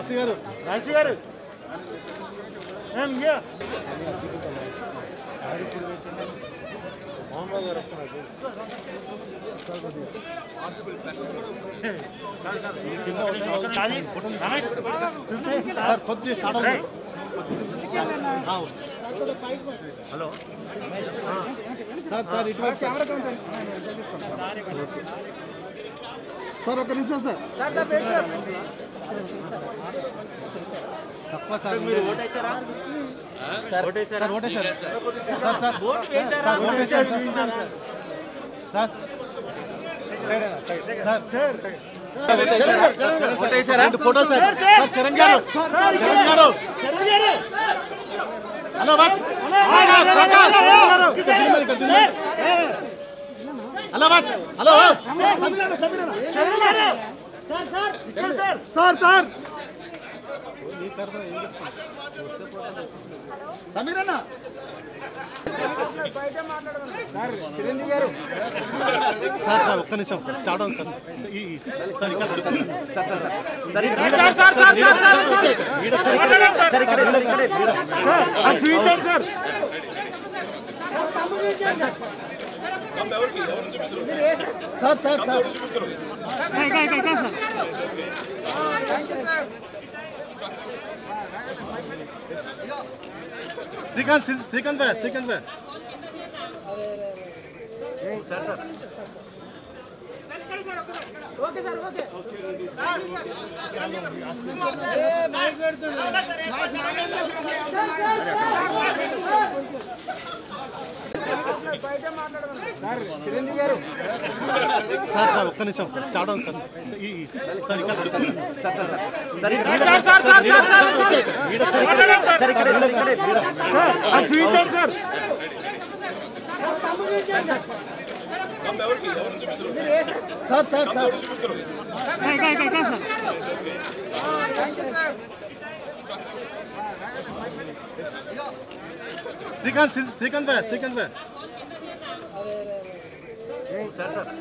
రాశి గారు రాశి గారు ఏం ఇయ్య. మోహన్ గారు వస్తున్నారు. సార్ కొద్ది షాడో హలో సార్ సార్ ఇటువైపు సార్ ఒక నిమిషం సార్ తక్కువ సార్ మీరు ఓటేశారా సార్ ఓటేశారు సార్ సార్ సార్ ఓటేశారు సార్ సార్ రెండు ఫోటోలు సార్ సార్ చరణ్ గారు చరణ్ గారు hello boss hello boss hello sir sir సమీరన్న సార్ సార్ ఒక్క నిమిషం స్టార్ట్ అవును సార్ ఈ ఈ- సార్ ఇక్కడ సార్ సార్ సార్ సార్ ఇక్కడ సార్ సార్ సార్ సార్ ఇక్కడ సార్ ఇక్కడ సార్ చూపించారు sir sir sir sir Srikanth శ్రీ- శ్రీకాంత్ భాయ్ శ్రీకాంత్ భాయ్ సార్ సార్ సార్ సార్ ఒక్క నిమిషం స్టార్ట్ అవును సార్ ఈ ఈ- సార్ ఇక్కడ సార్ సార్ సార్ సార్ ఇక్కడ సార్ సార్ సార్ సార్ ఇక్కడ సార్ ఇక్కడ సార్ చూపించారు sir sir sir sir Srikanth శ్రీ- శ్రీకాంత్ భాయ్ శ్రీకాంత్ భాయ్ సార్ సార్